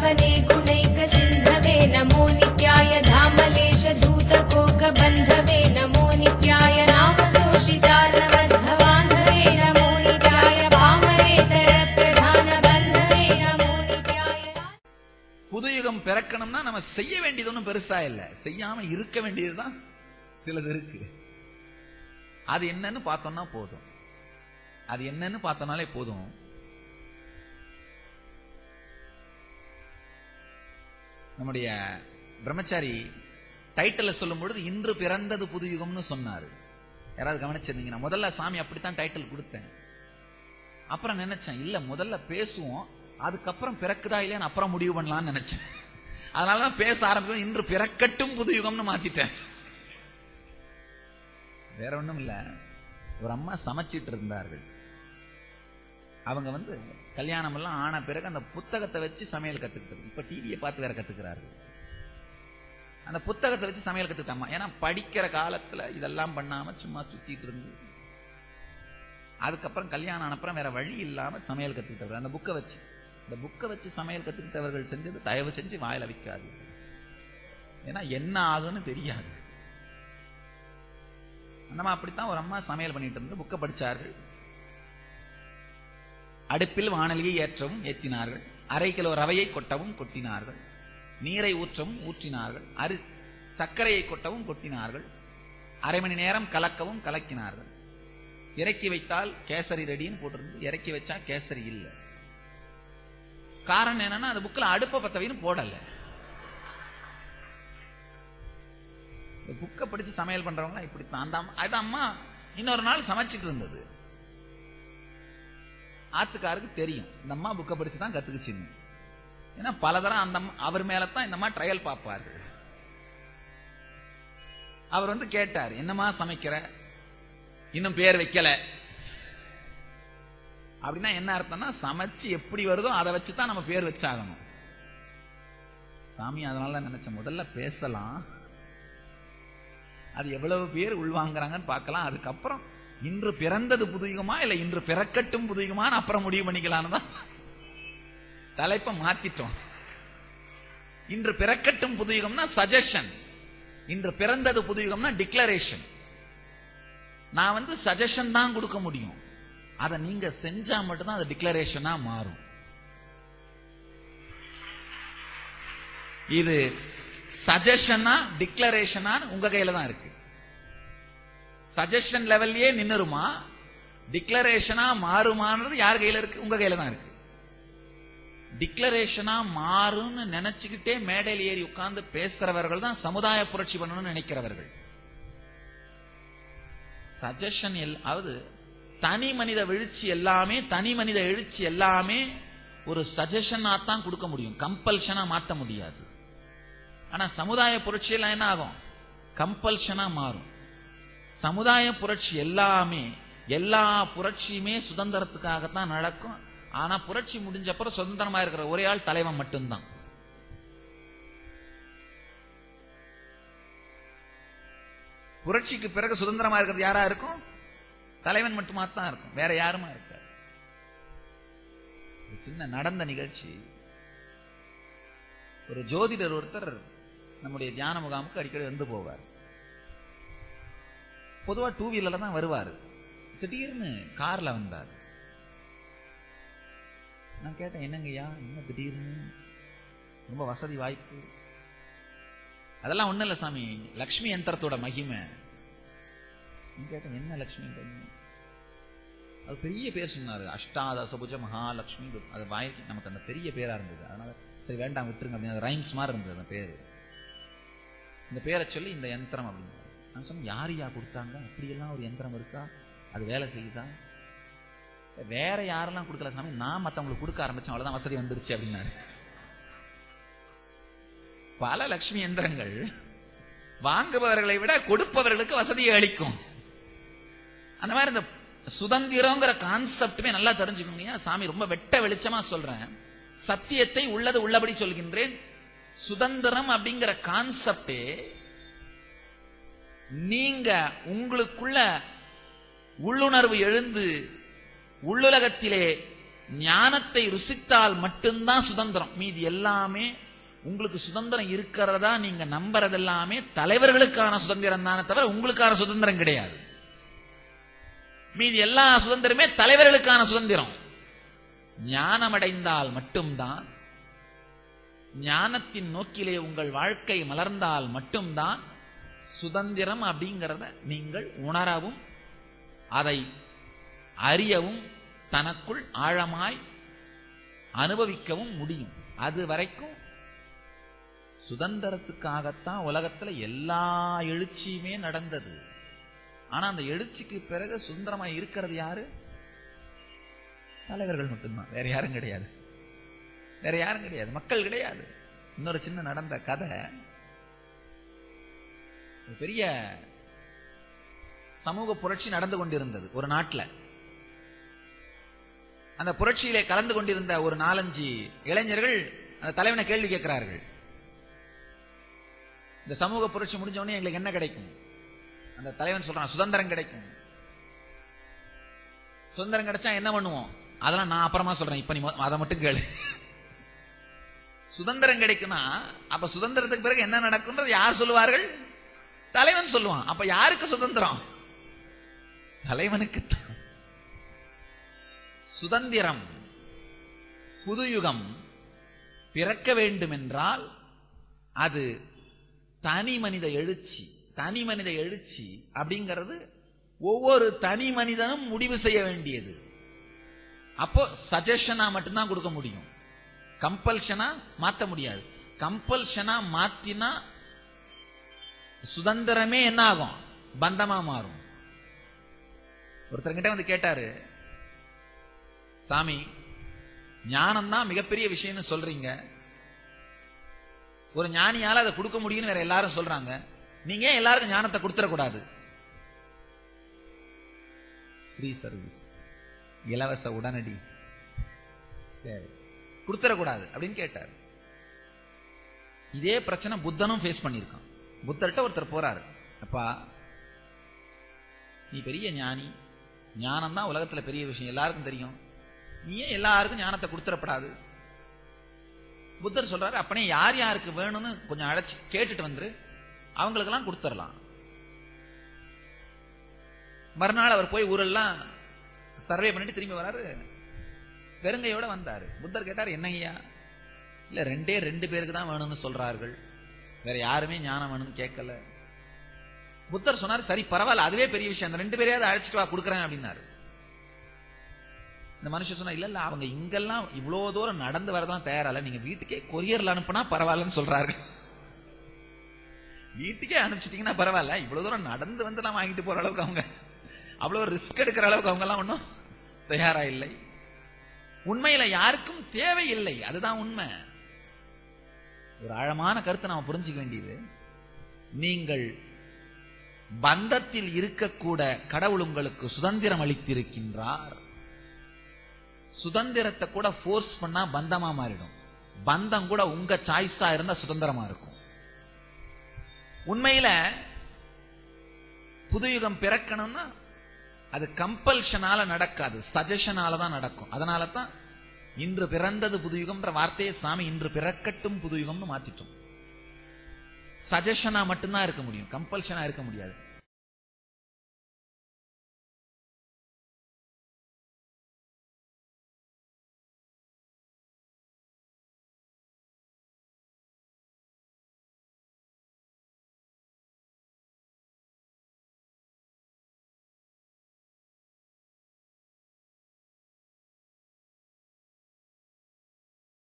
पावने गुणैक सिन्धवे नमो नित्याय धामलेश धूतकोकबन्धवे नमो नित्याय नाम शोषितारमद्धवान्धवे नमो नित्याय भामरेतर प्रधान बन्धवे नमो नित्याय புதுயுகம் பிறக்கணும்னா நம்ம செய்ய வேண்டியது ஒன்றும் பெருசா இல்ல செய்யாம இருக்க வேண்டியதுதான் சிலது இருக்கு அது என்னன்னு பார்த்தோம்னா போதும் அது என்னன்னு பார்த்தோம்னாலே போதும் நம்முடைய பிரம்மச்சாரி டைட்டில சொல்லும் பொழுது இன்று பிறந்தது புதுயுகம்னு சொன்னாரு யாராவது கவனிச்சிருந்தீங்கன்னா முதல்ல சாமி அப்படித்தான் டைட்டில் கொடுத்தேன் அப்புறம் நினைச்சேன் இல்ல முதல்ல பேசுவோம் அதுக்கப்புறம் பிறக்குதா இல்லையான்னு அப்புறம் முடிவு பண்ணலாம்னு நினைச்சேன் அதனாலதான் பேச ஆரம்பிப்போம் இன்று பிறக்கட்டும் புது யுகம்னு மாத்திட்டேன் வேற ஒண்ணும் இல்ல ஒரு அம்மா சமைச்சிட்டு இருந்தார்கள் அவங்க வந்து கல்யாணம் எல்லாம் ஆன பிறகு அந்த புத்தகத்தை வச்சு சமையல் கத்துக்கிட்டது இப்ப டிவியை பார்த்து வேற கத்துக்கிறார்கள் அந்த புத்தகத்தை வச்சு சமையல் கத்துக்கிட்டாமா ஏன்னா படிக்கிற காலத்துல இதெல்லாம் பண்ணாம சும்மா சுத்திட்டு இருந்து அதுக்கப்புறம் கல்யாணம் ஆனப்புறம் வேற வழி இல்லாம சமையல் கத்துக்கிட்டவர் அந்த புக்கை வச்சு இந்த புக்கை வச்சு சமையல் கத்துக்கிட்டவர்கள் செஞ்சது தயவு செஞ்சு வாயில வைக்காது ஏன்னா என்ன ஆகுன்னு தெரியாது அந்தமா அப்படித்தான் ஒரு அம்மா சமையல் பண்ணிட்டு இருந்து புக்கை படிச்சார்கள் அடுப்பில் வானலியை ஏற்றவும் ஏற்றினார்கள் அரை கிலோ ரவையை கொட்டவும் கொட்டினார்கள் நீரை ஊற்றவும் ஊற்றினார்கள் அரி சர்க்கரையை கொட்டவும் கொட்டினார்கள் அரை மணி நேரம் கலக்கவும் கலக்கினார்கள் இறக்கி வைத்தால் கேசரி ரெடின்னு போட்டிருந்து இறக்கி வச்சா கேசரி இல்லை காரணம் என்னன்னா அந்த புக்கில் அடுப்ப பத்தவைன்னு போடல புக்கை படிச்சு சமையல் பண்றவங்க இப்படித்தான் அந்த அம்மா அது அம்மா இன்னொரு நாள் சமைச்சிட்டு இருந்தது ஆத்துக்காருக்கு தெரியும் இந்த அம்மா புக்கை படிச்சு தான் கத்துக்குச்சுன்னு ஏன்னா பலதரம் அந்த அம்மா அவர் மேலதான் இந்த அம்மா ட்ரையல் பார்ப்பார்கள் அவர் வந்து கேட்டார் என்னம்மா சமைக்கிற இன்னும் பேர் வைக்கல அப்படின்னா என்ன அர்த்தம்னா சமைச்சு எப்படி வருதோ அதை வச்சு தான் நம்ம பேர் வச்சாகணும் சாமி அதனால தான் நினைச்சேன் முதல்ல பேசலாம் அது எவ்வளவு பேர் உள்வாங்குறாங்கன்னு பார்க்கலாம் அதுக்கப்புறம் இன்று பிறந்தது புதுயுகமா இல்ல இன்று பிறக்கட்டும் புதுயுகமான்னு அப்புறம் முடிவு பண்ணிக்கலாம்னு தான் தலைப்பை மாத்திட்டோம் இன்று பிறக்கட்டும் புதுயுகம்னா சஜஷன் இன்று பிறந்தது புதுயுகம்னா டிக்ளரேஷன் நான் வந்து சஜஷன் தான் கொடுக்க முடியும் அதை நீங்க செஞ்சா மட்டும்தான் அது டிக்ளரேஷனா மாறும் இது சஜஷனா டிக்ளரேஷனா உங்க கையில தான் இருக்கு சஜஷன் லெவல்லயே நின்னுருமா டிக்ளரேஷனா மாறுமான்றது யார் கையில இருக்கு உங்க கையில தான் இருக்கு டிக்ளரேஷனா மாறும்னு நினைச்சுக்கிட்டே மேடையில் ஏறி உட்கார்ந்து பேசுறவர்கள் தான் சமுதாய புரட்சி பண்ணணும்னு நினைக்கிறவர்கள் சஜஷன் அதாவது தனி மனித எழுச்சி எல்லாமே தனி மனித எழுச்சி எல்லாமே ஒரு சஜஷனா தான் கொடுக்க முடியும் கம்பல்ஷனா மாத்த முடியாது ஆனா சமுதாய புரட்சி எல்லாம் என்ன ஆகும் கம்பல்ஷனா மாறும் சமுதாய புரட்சி எல்லாமே எல்லா புரட்சியுமே சுதந்திரத்துக்காகத்தான் நடக்கும் ஆனா புரட்சி முடிஞ்ச அப்புறம் சுதந்திரமா இருக்கிற ஒரே ஆள் தலைவன் மட்டும்தான் புரட்சிக்கு பிறகு சுதந்திரமா இருக்கிறது யாரா இருக்கும் தலைவன் மட்டுமா தான் இருக்கும் வேற யாருமா இருக்காது ஒரு சின்ன நடந்த நிகழ்ச்சி ஒரு ஜோதிடர் ஒருத்தர் நம்முடைய தியான முகாமுக்கு அடிக்கடி வந்து போவார் பொதுவா டூ வீலர்ல தான் வருவார் திடீர்னு கார்ல வந்தார் நான் கேட்டேன் என்னங்கய்யா என்ன திடீர்னு ரொம்ப வசதி வாய்ப்பு அதெல்லாம் ஒண்ணும் இல்ல சாமி லக்ஷ்மி யந்திரத்தோட மகிமை நான் கேட்டேன் என்ன லக்ஷ்மி மகிமை அது பெரிய பேர் சொன்னாரு அஷ்டாதசபுஜ மகாலட்சுமி அது வாய்க்கு நமக்கு அந்த பெரிய பேரா இருந்தது அதனால சரி வேண்டாம் விட்டுருங்க அப்படின்னு ரைம்ஸ் மாதிரி இருந்தது அந்த பேரு இந்த பேரை சொல்லி இந்த யந்திரம் அப்படின்னு நான் சொன்னேன் யார் யா கொடுத்தாங்க அப்படியெல்லாம் ஒரு யந்திரம் இருக்கா அது வேலை செய்யுதா வேற யாரெல்லாம் கொடுக்கல சாமி நான் மத்தவங்களுக்கு கொடுக்க ஆரம்பிச்சேன் அவ்வளவுதான் வசதி வந்துருச்சு அப்படின்னாரு பல லட்சுமி எந்திரங்கள் வாங்குபவர்களை விட கொடுப்பவர்களுக்கு வசதியை அளிக்கும் அந்த மாதிரி இந்த சுதந்திரங்கிற கான்செப்டுமே நல்லா தெரிஞ்சுக்கோங்க சாமி ரொம்ப வெட்ட வெளிச்சமா சொல்றேன் சத்தியத்தை உள்ளது உள்ளபடி சொல்கின்றேன் சுதந்திரம் அப்படிங்கிற கான்செப்டே நீங்க உங்களுக்குள்ள உள்ளுணர்வு எழுந்து உள்ளுலகத்திலே ஞானத்தை ருசித்தால் மட்டும்தான் சுதந்திரம் மீதி எல்லாமே உங்களுக்கு சுதந்திரம் இருக்கிறதா நீங்க நம்புறது எல்லாமே தலைவர்களுக்கான சுதந்திரம் தானே தவிர உங்களுக்கான சுதந்திரம் கிடையாது மீதி எல்லா சுதந்திரமே தலைவர்களுக்கான சுதந்திரம் ஞானமடைந்தால் மட்டும்தான் ஞானத்தின் நோக்கிலே உங்கள் வாழ்க்கை மலர்ந்தால் மட்டும்தான் சுதந்திரம் அப்படிங்கிறத நீங்கள் உணரவும் அதை அறியவும் தனக்குள் ஆழமாய் அனுபவிக்கவும் முடியும் அது வரைக்கும் சுதந்திரத்துக்காகத்தான் உலகத்துல எல்லா எழுச்சியுமே நடந்தது ஆனா அந்த எழுச்சிக்கு பிறகு சுதந்திரமா இருக்கிறது யாரு தலைவர்கள் மட்டும்தான் வேற யாரும் கிடையாது வேற யாரும் கிடையாது மக்கள் கிடையாது இன்னொரு சின்ன நடந்த கதை ஒரு பெரிய சமூக புரட்சி நடந்து கொண்டிருந்தது ஒரு நாட்டுல அந்த புரட்சியிலே கலந்து கொண்டிருந்த ஒரு நாலஞ்சு இளைஞர்கள் அந்த தலைவனை கேள்வி கேட்கிறார்கள் இந்த சமூக புரட்சி முடிஞ்ச உடனே எங்களுக்கு என்ன கிடைக்கும் அந்த தலைவன் சொல்றான் சுதந்திரம் கிடைக்கும் சுதந்திரம் கிடைச்சா என்ன பண்ணுவோம் அதெல்லாம் நான் அப்புறமா சொல்றேன் இப்ப நீ மொ- அதை மட்டும் கேளு சுதந்திரம் கிடைக்கும்னா அப்ப சுதந்திரத்துக்கு பிறகு என்ன நடக்கும்ன்றது யார் சொல்லுவார்கள் தலைவன் சொல்லுவான் அப்ப யாருக்கு சுதந்திரம் தலைவனுக்கு சுதந்திரம் புதுயுகம் பிறக்க வேண்டும் என்றால் அது தனி மனித எழுச்சி தனி மனித எழுச்சி அப்படிங்கிறது ஒவ்வொரு தனி மனிதனும் முடிவு செய்ய வேண்டியது அப்போ சஜஷனா மட்டும்தான் கொடுக்க முடியும் கம்பல்ஷனா மாத்த முடியாது கம்பல்ஷனா மாத்தினா சுதந்திரமே என்ன ஆகும் பந்தமா மாறும் ஒருத்தர்கிட்ட வந்து கேட்டாரு சாமி ஞானம் தான் மிகப்பெரிய விஷயம்னு சொல்றீங்க ஒரு ஞானியால அதை கொடுக்க முடியும்னு வேற எல்லாரும் சொல்றாங்க நீங்க ஏன் எல்லாருக்கும் ஞானத்தை கொடுத்துடக்கூடாது ஃப்ரீ சர்வீஸ் இலவச உடனடி சரி கொடுத்துடக்கூடாது அப்படின்னு கேட்டார் இதே பிரச்சனை புத்தனும் ஃபேஸ் பண்ணியிருக்கான் புத்தர்கிட்ட ஒருத்தர் போறாரு அப்பா நீ பெரிய ஞானி ஞானம் தான் உலகத்துல பெரிய விஷயம் எல்லாருக்கும் தெரியும் நீ ஏன் எல்லாருக்கும் ஞானத்தை கொடுத்துடப்படாது புத்தர் சொல்றாரு அப்பனே யார் யாருக்கு வேணும்னு கொஞ்சம் அழைச்சு கேட்டுட்டு வந்துரு அவங்களுக்கெல்லாம் கொடுத்துடலாம் மறுநாள் அவர் போய் ஊரெல்லாம் சர்வே பண்ணிட்டு திரும்பி வராரு வெறுங்கையோட வந்தாரு புத்தர் கேட்டார் என்னங்கய்யா இல்ல ரெண்டே ரெண்டு பேருக்கு தான் வேணும்னு சொல்றார்கள் வேற யாருமே ஞானம் வேணும்னு கேட்கல புத்தர் சொன்னார் சரி பரவாயில்ல அதுவே பெரிய விஷயம் அந்த ரெண்டு பேரையாவது அழைச்சிட்டு வா கொடுக்குறேன் அப்படின்னாரு இந்த மனுஷன் சொன்னா இல்ல இல்ல அவங்க இங்கெல்லாம் இவ்வளவு தூரம் நடந்து வரதெல்லாம் தயாரா இல்ல நீங்க வீட்டுக்கே கொரியர்ல அனுப்புனா பரவாயில்லன்னு சொல்றாரு வீட்டுக்கே அனுப்பிச்சிட்டீங்கன்னா பரவாயில்ல இவ்வளவு தூரம் நடந்து வந்து நான் வாங்கிட்டு போற அளவுக்கு அவங்க அவ்வளவு ரிஸ்க் எடுக்கிற அளவுக்கு அவங்க எல்லாம் ஒன்றும் தயாரா இல்லை உண்மையில யாருக்கும் தேவையில்லை அதுதான் உண்மை ஒரு ஆழமான கருத்தை நாம புரிஞ்சுக்க வேண்டியது நீங்கள் பந்தத்தில் இருக்கக்கூட கடவுள் உங்களுக்கு சுதந்திரம் அளித்திருக்கின்றார் சுதந்திரத்தை கூட ஃபோர்ஸ் பண்ணா பந்தமா மாறிடும் பந்தம் கூட உங்க சாய்ஸா இருந்தா சுதந்திரமா இருக்கும் உண்மையில புதுயுகம் பிறக்கணும்னா அது கம்பல்ஷனால நடக்காது சஜஷனால தான் நடக்கும் அதனால தான் இன்று பிறந்தது புதுயுகம்ன்ற வார்த்தையை சாமி இன்று பிறக்கட்டும் புதுயுகம்னு மாத்திட்டோம் சஜஷனா மட்டும்தான் இருக்க முடியும் கம்பல்ஷனா இருக்க முடியாது